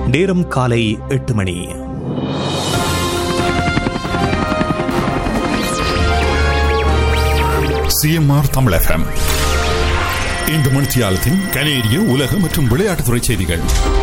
நேரம் காலை எட்டு மணி சிஎம்ஆர் தமிழ் எஃப்எம் இந்த மணித்தியாலத்தின் கனேடிய உலக மற்றும் விளையாட்டுத்துறை செய்திகள்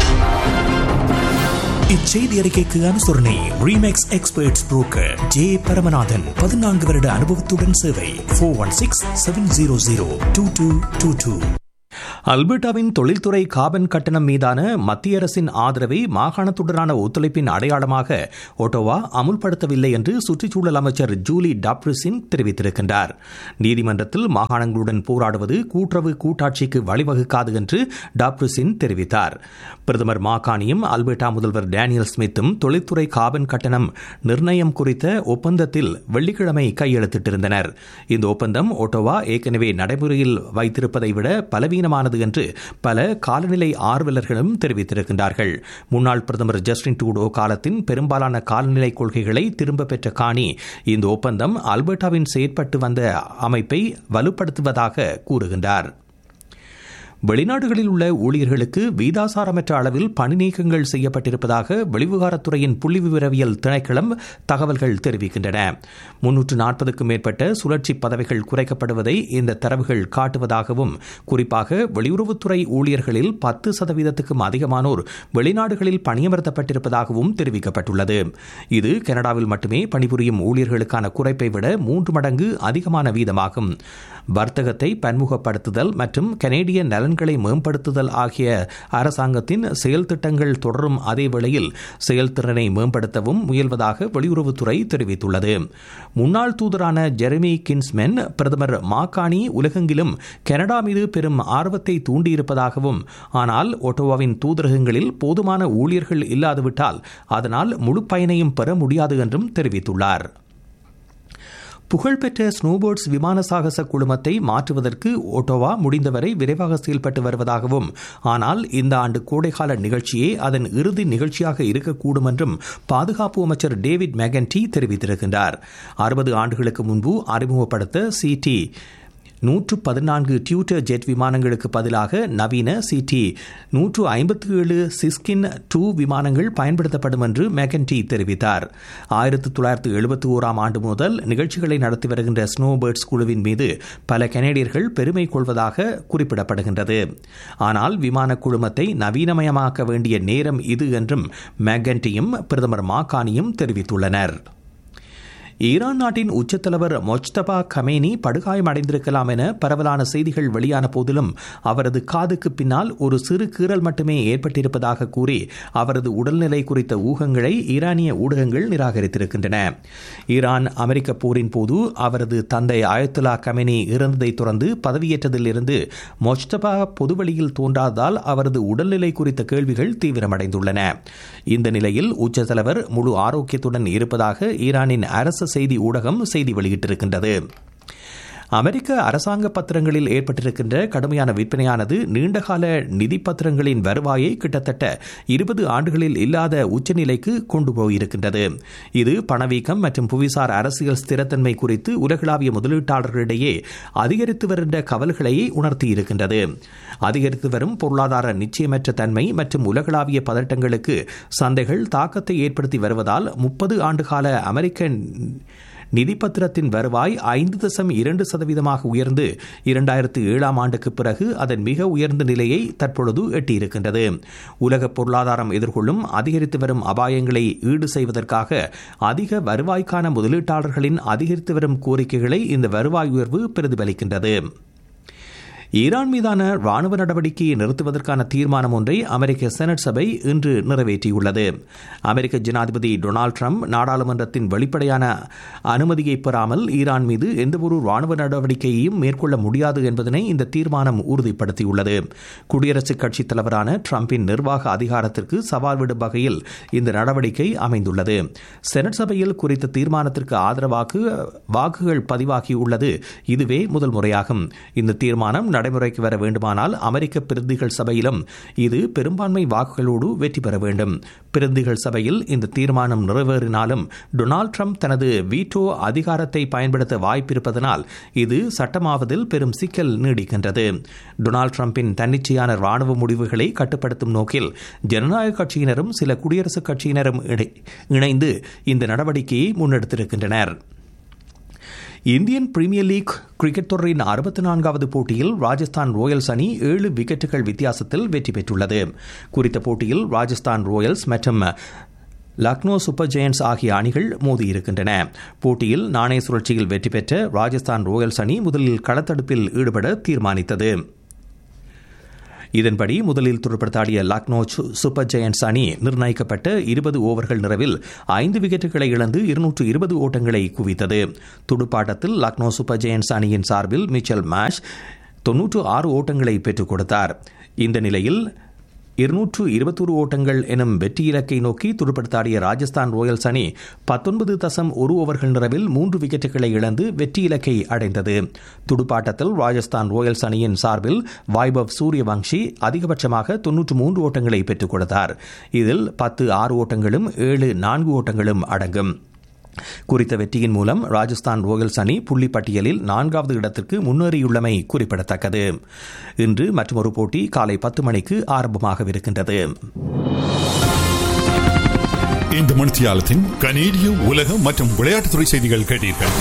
இச்செய்தி அறிக்கைக்கு அனுசரணை Remax experts broker J Paramanathan பதினான்கு வருட அனுபவத்துடன் சேவை four one six seven zero zero two two two two அல்பர்டாவின் தொழில்துறை காபன் கட்டணம் மீதான மத்திய அரசின் ஆதரவை மாகாணத்துடனான ஒத்துழைப்பின் அடையாளமாக ஒட்டோவா அமுல்படுத்தவில்லை என்று சுற்றுச்சூழல் அமைச்சர் ஜூலி டாப்ரிசின் தெரிவித்திருக்கின்றார் நீதிமன்றத்தில் மாகாணங்களுடன் போராடுவது கூட்டுறவு கூட்டாட்சிக்கு வழிவகுக்காது என்று டாப்ரிசின் தெரிவித்தார் பிரதமர் மாகாணியும் அல்பர்டா முதல்வர் டேனியல் ஸ்மித்தும் தொழில்துறை காபன் கட்டணம் நிர்ணயம் குறித்த ஒப்பந்தத்தில் வெள்ளிக்கிழமை கையெழுத்திட்டிருந்தனர் இந்த ஒப்பந்தம் ஒட்டோவா ஏற்கனவே நடைமுறையில் வைத்திருப்பதை விட பலவீனமானது என்று பல காலநிலை ஆர்வலர்களும் தெரிவித்திருக்கின்றார்கள் முன்னாள் பிரதமர் ஜஸ்டின் டூடோ காலத்தின் பெரும்பாலான காலநிலை கொள்கைகளை திரும்ப பெற்ற காணி இந்த ஒப்பந்தம் அல்பர்டாவின் செயற்பட்டு வந்த அமைப்பை வலுப்படுத்துவதாக கூறுகின்றார் வெளிநாடுகளில் உள்ள ஊழியர்களுக்கு வீதாசாரமற்ற அளவில் பணி நீக்கங்கள் செய்யப்பட்டிருப்பதாக வெளிவிவகாரத்துறையின் புள்ளி விவரவியல் திணைக்களம் தகவல்கள் தெரிவிக்கின்றன முன்னூற்று நாற்பதுக்கும் மேற்பட்ட சுழற்சி பதவிகள் குறைக்கப்படுவதை இந்த தரவுகள் காட்டுவதாகவும் குறிப்பாக வெளியுறவுத்துறை ஊழியர்களில் பத்து சதவீதத்துக்கும் அதிகமானோர் வெளிநாடுகளில் பணியமர்த்தப்பட்டிருப்பதாகவும் தெரிவிக்கப்பட்டுள்ளது இது கனடாவில் மட்டுமே பணிபுரியும் ஊழியர்களுக்கான குறைப்பை விட மூன்று மடங்கு அதிகமான வீதமாகும் வர்த்தகத்தை பன்முகப்படுத்துதல் மற்றும் கனேடிய நலன்களை மேம்படுத்துதல் ஆகிய அரசாங்கத்தின் செயல் திட்டங்கள் தொடரும் அதே வேளையில் செயல்திறனை மேம்படுத்தவும் முயல்வதாக வெளியுறவுத்துறை தெரிவித்துள்ளது முன்னாள் தூதரான ஜெரமி கின்ஸ்மென் பிரதமர் மாகாணி உலகெங்கிலும் கனடா மீது பெரும் ஆர்வத்தை தூண்டியிருப்பதாகவும் ஆனால் ஒட்டோவாவின் தூதரகங்களில் போதுமான ஊழியர்கள் இல்லாதுவிட்டால் அதனால் முழு பயனையும் பெற முடியாது என்றும் தெரிவித்துள்ளார் புகழ்பெற்ற ஸ்னோபோர்ட்ஸ் விமான சாகச குழுமத்தை மாற்றுவதற்கு ஒட்டோவா முடிந்தவரை விரைவாக செயல்பட்டு வருவதாகவும் ஆனால் இந்த ஆண்டு கோடைகால நிகழ்ச்சியே அதன் இறுதி நிகழ்ச்சியாக இருக்கக்கூடும் என்றும் பாதுகாப்பு அமைச்சர் டேவிட் மெகன்டி தெரிவித்திருக்கின்றார் அறுபது ஆண்டுகளுக்கு முன்பு அறிமுகப்படுத்த சிடி நூற்று பதினான்கு டியூட்டர் ஜெட் விமானங்களுக்கு பதிலாக நவீன சிடி நூற்று ஐம்பத்தி ஏழு சிஸ்கின் டூ விமானங்கள் பயன்படுத்தப்படும் என்று மெகன்டி தெரிவித்தார் ஆயிரத்தி தொள்ளாயிரத்தி எழுபத்தி ஓராம் ஆண்டு முதல் நிகழ்ச்சிகளை நடத்தி வருகின்ற ஸ்னோபேர்ட்ஸ் குழுவின் மீது பல கனேடியர்கள் பெருமை கொள்வதாக குறிப்பிடப்படுகின்றது ஆனால் விமான குழுமத்தை நவீனமயமாக்க வேண்டிய நேரம் இது என்றும் மெகன்டியும் பிரதமர் மாகானியும் தெரிவித்துள்ளனர் ஈரான் நாட்டின் உச்சத்தலைவர் மொஜ்தபா கமேனி படுகாயமடைந்திருக்கலாம் என பரவலான செய்திகள் வெளியான போதிலும் அவரது காதுக்கு பின்னால் ஒரு சிறு கீறல் மட்டுமே ஏற்பட்டிருப்பதாக கூறி அவரது உடல்நிலை குறித்த ஊகங்களை ஈரானிய ஊடகங்கள் நிராகரித்திருக்கின்றன ஈரான் அமெரிக்க போரின் போது அவரது தந்தை ஆயத்துலா கமேனி இறந்ததை தொடர்ந்து பதவியேற்றதிலிருந்து மொஜ்தபா பொதுவெளியில் தோன்றாததால் அவரது உடல்நிலை குறித்த கேள்விகள் தீவிரமடைந்துள்ளன இந்த நிலையில் உச்சத்தலைவர் முழு ஆரோக்கியத்துடன் இருப்பதாக ஈரானின் அரசு செய்தி ஊடகம் செய்தி வெளியிட்டிருக்கின்றது அமெரிக்க அரசாங்க பத்திரங்களில் ஏற்பட்டிருக்கின்ற கடுமையான விற்பனையானது நீண்டகால நிதி பத்திரங்களின் வருவாயை கிட்டத்தட்ட இருபது ஆண்டுகளில் இல்லாத உச்சநிலைக்கு கொண்டு போயிருக்கின்றது இது பணவீக்கம் மற்றும் புவிசார் அரசியல் ஸ்திரத்தன்மை குறித்து உலகளாவிய முதலீட்டாளர்களிடையே அதிகரித்து வருகின்ற கவல்களை உணர்த்தியிருக்கின்றது அதிகரித்து வரும் பொருளாதார நிச்சயமற்ற தன்மை மற்றும் உலகளாவிய பதட்டங்களுக்கு சந்தைகள் தாக்கத்தை ஏற்படுத்தி வருவதால் முப்பது ஆண்டுகால அமெரிக்க நிதிப்பத்திரத்தின் வருவாய் ஐந்து தசம் இரண்டு சதவீதமாக உயர்ந்து இரண்டாயிரத்து ஏழாம் ஆண்டுக்கு பிறகு அதன் மிக உயர்ந்த நிலையை தற்பொழுது எட்டியிருக்கின்றது உலக பொருளாதாரம் எதிர்கொள்ளும் அதிகரித்து வரும் அபாயங்களை ஈடு செய்வதற்காக அதிக வருவாய்க்கான முதலீட்டாளர்களின் அதிகரித்து வரும் கோரிக்கைகளை இந்த வருவாய் உயர்வு பிரதிபலிக்கின்றது ஈரான் மீதான ராணுவ நடவடிக்கையை நிறுத்துவதற்கான தீர்மானம் ஒன்றை அமெரிக்க செனட் சபை இன்று நிறைவேற்றியுள்ளது அமெரிக்க ஜனாதிபதி டொனால்டு ட்ரம்ப் நாடாளுமன்றத்தின் வெளிப்படையான அனுமதியை பெறாமல் ஈரான் மீது எந்தவொரு ராணுவ நடவடிக்கையையும் மேற்கொள்ள முடியாது என்பதனை இந்த தீர்மானம் உறுதிப்படுத்தியுள்ளது குடியரசுக் கட்சித் தலைவரான ட்ரம்பின் நிர்வாக அதிகாரத்திற்கு சவால் விடும் வகையில் இந்த நடவடிக்கை அமைந்துள்ளது செனட் சபையில் குறித்த தீர்மானத்திற்கு ஆதரவாக வாக்குகள் பதிவாகியுள்ளது இதுவே முதல் முறையாகும் இந்த தீர்மானம் நடைமுறைக்கு வர வேண்டுமானால் அமெரிக்க பிரதிகள் சபையிலும் இது பெரும்பான்மை வாக்குகளோடு வெற்றி பெற வேண்டும் பிரதிகள் சபையில் இந்த தீர்மானம் நிறைவேறினாலும் டொனால்ட் ட்ரம்ப் தனது வீட்டோ அதிகாரத்தை பயன்படுத்த வாய்ப்பிருப்பதனால் இது சட்டமாவதில் பெரும் சிக்கல் நீடிக்கின்றது டொனால்ட் ட்ரம்பின் தன்னிச்சையான ராணுவ முடிவுகளை கட்டுப்படுத்தும் நோக்கில் ஜனநாயக கட்சியினரும் சில குடியரசுக் கட்சியினரும் இணைந்து இந்த நடவடிக்கையை முன்னெடுத்திருக்கின்றனர் இந்தியன் பிரீமியர் லீக் கிரிக்கெட் தொடரின் அறுபத்தி நான்காவது போட்டியில் ராஜஸ்தான் ராயல்ஸ் அணி ஏழு விக்கெட்டுகள் வித்தியாசத்தில் வெற்றி பெற்றுள்ளது குறித்த போட்டியில் ராஜஸ்தான் ராயல்ஸ் மற்றும் லக்னோ சூப்பர் ஜெயன்ஸ் ஆகிய அணிகள் மோதியிருக்கின்றன போட்டியில் நாணய சுழற்சியில் வெற்றி பெற்ற ராஜஸ்தான் ராயல்ஸ் அணி முதலில் களத்தடுப்பில் ஈடுபட தீர்மானித்தது இதன்படி முதலில் துடுப்படுத்தாடிய லக்னோ சூப்பர் ஜெயன்ஸ் அணி நிர்ணயிக்கப்பட்ட இருபது ஓவர்கள் நிறைவில் ஐந்து விக்கெட்டுகளை இழந்து இருநூற்று இருபது ஓட்டங்களை குவித்தது துடுப்பாட்டத்தில் லக்னோ சூப்பர் ஜெயன்ஸ் அணியின் சார்பில் மிச்சல் மேஷ் தொன்னூற்று ஆறு ஓட்டங்களை பெற்றுக் கொடுத்தார் இந்த நிலையில் இருநூற்று இருபத்தொரு ஓட்டங்கள் எனும் வெற்றி இலக்கை நோக்கி துடுப்படுத்தாடிய ராஜஸ்தான் ராயல்ஸ் அணி பத்தொன்பது தசம் ஒரு ஓவர்கள் நிறைவில் மூன்று விக்கெட்டுகளை இழந்து வெற்றி இலக்கை அடைந்தது துடுப்பாட்டத்தில் ராஜஸ்தான் ராயல்ஸ் அணியின் சார்பில் வைபவ் சூரியவங்ஷி அதிகபட்சமாக தொன்னூற்று மூன்று ஓட்டங்களை பெற்றுக் கொடுத்தார் இதில் பத்து ஆறு ஓட்டங்களும் ஏழு நான்கு ஓட்டங்களும் அடங்கும் குறித்த வெற்றியின் மூலம் ராஜஸ்தான் ரோயல்ஸ் அணி புள்ளி பட்டியலில் நான்காவது இடத்திற்கு முன்னேறியுள்ளமை குறிப்பிடத்தக்கது இன்று மற்றொரு போட்டி காலை பத்து மணிக்கு ஆரம்பமாகவிருக்கின்றது இந்த மணித்தியாலத்தின் கனேடிய உலக மற்றும் விளையாட்டுத்துறை செய்திகள் கேட்டீர்கள்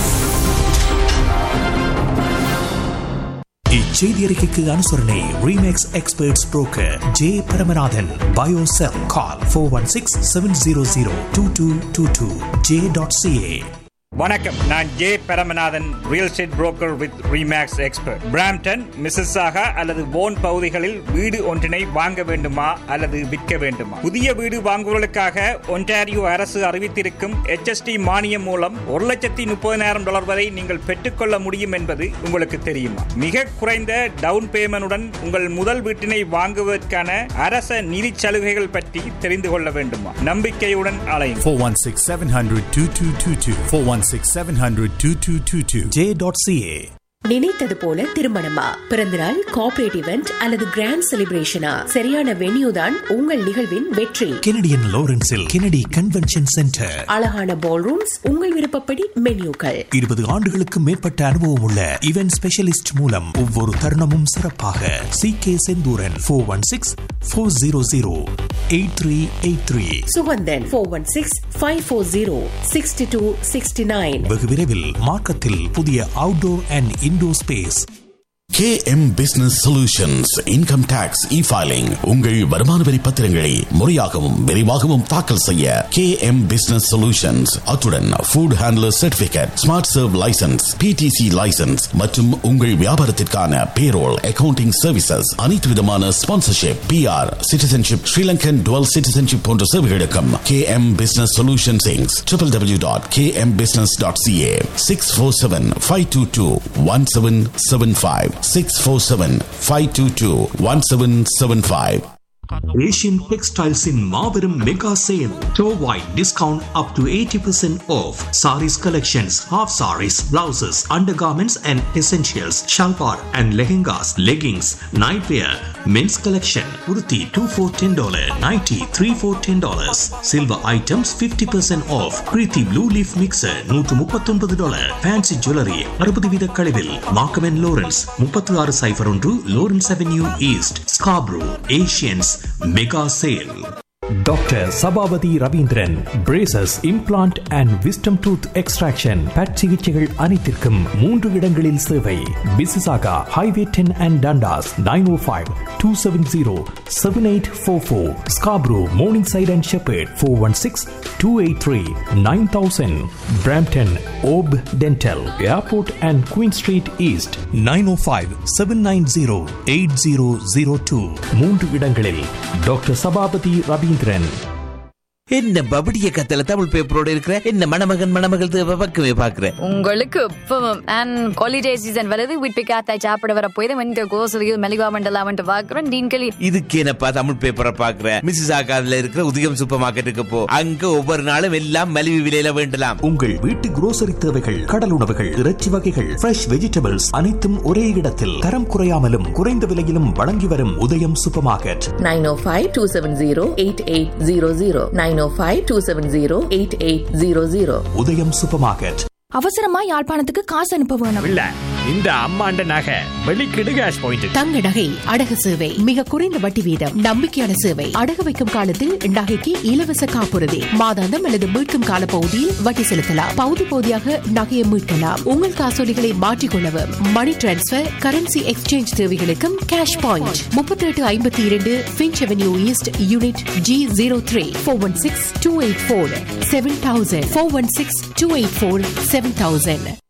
இச்செய்தி அறிக்கைக்கு அனுசரணை Remax experts broker J Paramanathan பயோசெல் call four one six seven zero zero two two two two J dot CA வணக்கம் நான் J Paramanathan real estate broker with Remax expert Brampton மிஸ்ஸாக அல்லது போன் பகுதிகளில் வீடு ஒன்றினை வாங்க வேண்டுமா அல்லது விற்க வேண்டுமா புதிய வீடு வாங்குவதற்காக ஒன்டாரியோ அரசு அறிவித்திருக்கும் HST மானியம் மூலம் ஒரு லட்சத்தி முப்பதினாயிரம் டாலர் வரை நீங்கள் பெற்றுக்கொள்ள முடியும் என்பது உங்களுக்கு தெரியுமா மிக குறைந்த டவுன் பேமெண்டுடன் உங்கள் முதல் வீட்டினை வாங்குவதற்கான அரச நிதி சலுகைகள் பற்றி தெரிந்து கொள்ள வேண்டுமா நம்பிக்கையுடன் அலையும் 416 700 2222. 416 700 2222. ஜே டாட் சிஏ நினைத்தது போல திருமணமா பிறந்தநாள் கார்ப்பரேட் இவெண்ட் அல்லது கிராண்ட் செலிப்ரேஷனா சரியான வென்யூ தான் உங்கள் நிகழ்வின் வெற்றி கெனடியன் லோரன்ஸில் கெனடி கன்வென்ஷன் சென்டர் அழகான பால் ரூம்ஸ் உங்கள் விருப்பப்படி மென்யூக்கள் இருபது ஆண்டுகளுக்கு மேற்பட்ட அனுபவம் உள்ள இவென்ட் ஸ்பெஷலிஸ்ட் மூலம் ஒவ்வொரு தருணமும் சிறப்பாக C K Senthooran four one six four zero zero eight three eight three Suganthan four one six five four zero sixty two sixty nine வெகு விரைவில் மார்க்கத்தில் புதிய outdoor and indoor space KM Business Solutions Income Tax E-Filing உங்கள் வருமான வரி பத்திரங்களை முறையாகவும் விரைவாகவும் தாக்கல் செய்ய KM Business Solutions அத்துடன் food handler certificate smart serve licence PTC licence மற்றும் உங்கள் வியாபாரத்திற்கான பேரோல் அக்கவுண்டிங் சர்வீசஸ் அனைத்து விதமான sponsorship PR citizenship Sri Lankan dual citizenship போன்ற சேவைகளுக்கும் KM Business Solutions Inc. www.kmbusiness.ca 647-522-1775 647-522-1775 Asian டெக்ஸ்டைல்ஸின் மாபெரும் மெகா சேல் டோவாய் discount up to eighty percent off sarees collections half sarees blouses under garments and essentials salwar and lehengas leggings night wear men's collection உருத்தி two four ten dollar ninety three four ten dollars silver items fifty percent off Preethi blue leaf mixer நூற்று முப்பத்தொன்பது dollar fancy jewellery அறுபது வீத கழிவில் மார்க்கமென் Lawrence முப்பத்தி ஆறு cipher ஒன்று Lawrence avenue east Scarborough Asians mega sale doctor Sabapathy Raveendran braces implant and wisdom tooth extraction பட் சிகிச்சைகள் அனைத்திற்கும் மூன்று இடங்களில் சேவை Mississauga highway ten and Dundas nine O five two seven zero seven eight four four Scarborough Morningside and Sheppard four one six two eight three nine thousand Brampton ஓப் dental airport and Queen street east nine O five seven nine zero eight zero zero two மூன்று இடங்களில் doctor Sabapathy Ravindran என்ன பபடிய கத்தல தமிழ் பேப்பரோட இருக்கிற என்ன மணமகன் மணமகள் தேவை பக்கமே பாக்குற உங்களுக்கு இப்பவும் அண்ட் ஹாலிடே சீசன் வருது வீட்டு காத்தாய் சாப்பிட வர போய் வந்து கோசலியில் மெலிவா மண்டலாமன்ட்டு பார்க்குறோம் டீன்களி இதுக்கு என்னப்பா தமிழ் பேப்பரை பாக்குற மிஸ்ஸஸ் ஆகாதுல இருக்கிற உதயம் சூப்பர் மார்க்கெட்டுக்கு போ அங்க ஒவ்வொரு நாளும் எல்லாம் மலிவு விலையில வேண்டலாம் உங்கள் வீட்டு குரோசரி தேவைகள் கடல் உணவுகள் இறைச்சி வகைகள் ஃப்ரெஷ் வெஜிடபிள்ஸ் அனைத்தும் ஒரே இடத்தில் தரம் குறையாமலும் குறைந்த விலையிலும் வழங்கி வரும் Udayam super market nine O five two seven zero eight eight zero zero nine O five two seven zero eight eight zero zero Udayam super market அவசரமா யாழ்ப்பாணத்துக்கு காசு அனுப்ப வேணும் இல்ல இந்த அம்மாண்ட நகை வெளிக்கிடு கேஷ் பாயிண்ட் தங்க நகை அடகு சேவை மிக குறைந்த வட்டி வீதம் நம்பிக்கையான சேவை அடகு வைக்கும் காலத்தில் நகைக்கு இலவச காப்புறுதி மாதாந்தம் அல்லது மீட்கும் கால பகுதியில் வட்டி செலுத்தலாம் பகுதி பகுதியாக நகையை மீட்கலாம் உங்கள் காசோலிகளை மாற்றிக்கொள்ளவும் மணி டிரான்ஸ்பர் கரன்சி எக்ஸ்சேஞ்ச் தேவைகளுக்கும் கேஷ் பாயிண்ட் முப்பத்தி எட்டு ஐம்பத்தி இரண்டு Finch avenue east unit G zero three four one six two eight four seven thousand four one six two eight four seven thousand